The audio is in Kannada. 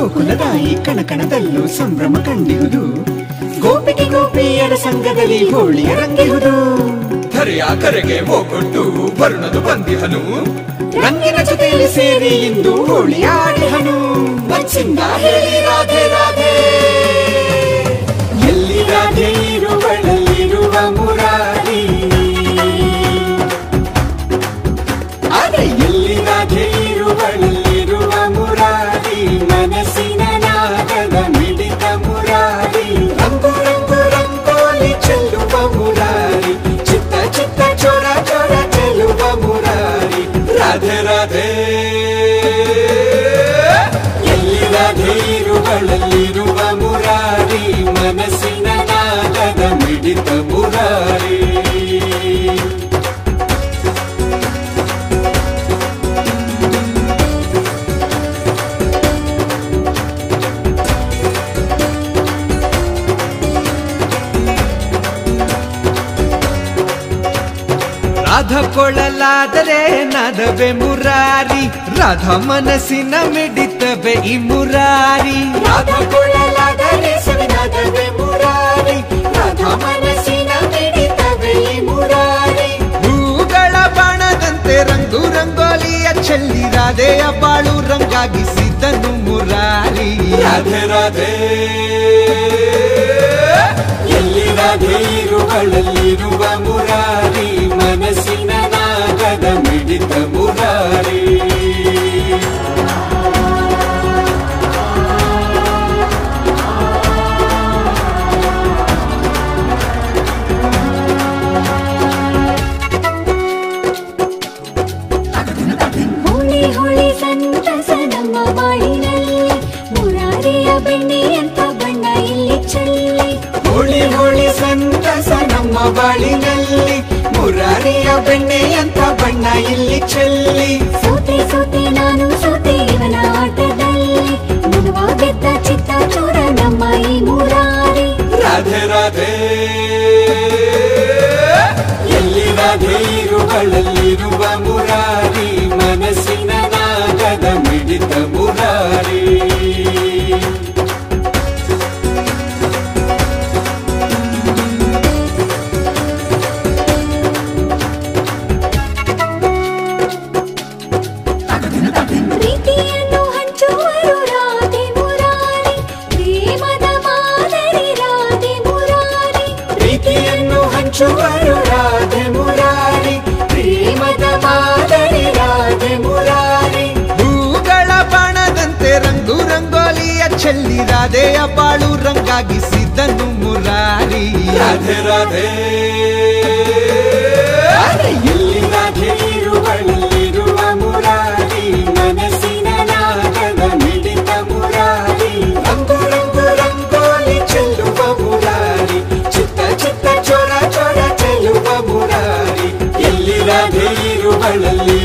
ಗೋಕುಲದಾಯಿ ಕಣಕಣದಲ್ಲೂ ಸಂಭ್ರಮ ಕಂಡಿಹುದು ಗೋಪಿಗೆ ಗೋಪಿಯರ ಸಂಘದಲ್ಲಿ ಹೋಳಿಯ ರಂಗಿಹುದು ಧರೆಯ ಕರೆಗೆ ಹೋಗೊಟ್ಟು ವರುಣನು ಬಂದಿಹನು ರಂಗಿನ ಜೊತೆಯಲ್ಲಿ ಸೇರಿ ಇಂದು ಹೋಳಿ ಆಡಿಹನು ಮನ್ಸಿಂದ ಹೇಳಿ ರಾಧೆ ರಾಧೆ ಎಲ್ಲಿ ರಾಧೆ ಇರುವಳಲ್ಲಿರುವ ಮುರಾರಿ ಅರೆ ಎಲ್ಲಿ ರಾಧೆ ಇರುವಳಲ್ಲಿರುವ ಮುರಾರಿ ಮನಸ್ಸಿನ ನಾಗದ ಮಿಡಿತ ಮುರಾರಿ ರಂಗು ರಂಗು ರಂಗೋಲಿ ಚೆಲ್ಲುವ ಮುರಾರಿ ಚಿತ್ತ ಚಿತ್ತ ಚೋರ ಚೋರ ಚೆಲ್ಲುವ ಮುರಾರಿ ರಾಧೆ ರಾಧೆ ಎಲ್ಲಿ ರಾಧೆ ಇರುವಳಲ್ಲಿರುವ ಮುರಾರಿ ಮನಸ್ಸಿನ ನಾಗದ ಮಿಡಿತ ಮುರಾರಿ ರಾಧ ಕೊಳಲಾದರೆ ನದವೆ ಮುರಾರಿ ರಾಧ ಮನಸ್ಸಿನ ಮಿಡಿತವೆ ಈ ಮುರಾರಿ ರಾಧ ಕೊಳ್ಳಲಾದರೆ ಸವಿನಾದವೆ ಮುರಾರಿ ರಾಧ ಮನಸ್ಸಿನ ಮಿಡಿತವೆ ಈ ಮುರಾರಿ ಹೂಗಳ ಬಾಣದಂತೆ ರಂಗು ರಂಗೋಲಿಯ ಚೆಲ್ಲಿ ರಾಧೆಯ ಬಾಳು ರಂಗಾಗಿಸಿದನು ಮುರಾರಿ ರಾಧೆ ರಾಧೆ ಎಲ್ಲಿ ರಾಧೆ ಇರುವಳಲ್ಲಿರುವ ಮುರಾರಿ ಮನಸ್ಸಿನ ನಾಗದ ಮಿಡಿತ ಮುರಾರಿ ಹೋಳಿ ಹೋಳಿ ಸಂತಸ ನಮ್ಮ ಬಾಳಿನಲ್ಲಿ ಮುರಾರಿಯ ಬೆಣ್ಣೆಯಂತ ಬಣ್ಣ ಇಲ್ಲಿ ಚೆಲ್ಲಿ ಹೋಳಿ ಹೋಳಿ ಸಂತಸ ನಮ್ಮ ಬಾಳಿನಲ್ಲಿ ಮುರಾರಿಯ ಬೆಣ್ಣೆಯಂತ ಬಣ್ಣ ಇಲ್ಲಿ ಚೆಲ್ಲಿ ಸೋತೆ ಸೋತೆ ನಾನು ಸೋತೆ ಇವನ ಆಟದಲ್ಲಿ ಮನವ ಗೆದ್ದ ಚಿತ್ತ ಚೋರ ನಮ್ಮ ಈ ಮುರಾರಿ ರಾಧೆ ರಾಧೆ ಎಲ್ಲಿ ರಾಧೆ ಇರುವಳಲ್ಲಿರುವ ಮುರಾರಿ ಮನಸ್ಸಿನ ನಾಗದ ಮಿಡಿತ ಮುರಾರಿ ಪ್ರೀತಿಯನ್ನು ಹಂಚುವರು ರಾಧೆ ಮುರಾರಿ ಪ್ರೇಮದ ಮಾದರಿ ರಾಧೆ ಮುರಾರಿ ಪ್ರೀತಿಯನ್ನು ಹಂಚುವರು ರಾಧೆ ಮುರಾರಿ ಪ್ರೇಮದ ಮಾದರಿ ರಾಧೆ ಮುರಾರಿ ಹೂಗಳ ಬಾಣದಂತೆ ರಂಗು ರಂಗೋಲಿಯ ಚೆಲ್ಲಿ ರಾಧೆಯ ಬಾಳು ರಂಗಾಗಿಸಿದನು ಮುರಾರಿ ರಾಧೆ ರಾಧೆ ಅರೆ ಎಲ್ಲಿ ರಾಧೆ ಇರುವಳಲ್ಲಿರುವ ಮುರಾರಿ ಮನಸ್ಸಿನ ನಾಗದ ಮಿಡಿತ ಮುರಾರಿ ರಂಗು ರಂಗು ರಂಗೋಲಿ ಚೆಲ್ಲುವ ಮುರಾರಿ ಚಿತ್ತ ಚಿತ್ತ ಚೋರ ಚೋರ ಚೆಲ್ಲುವ ಮುರಾರಿ ಎಲ್ಲಿ ರಾಧೆ ಇರುವಳಲ್ಲಿ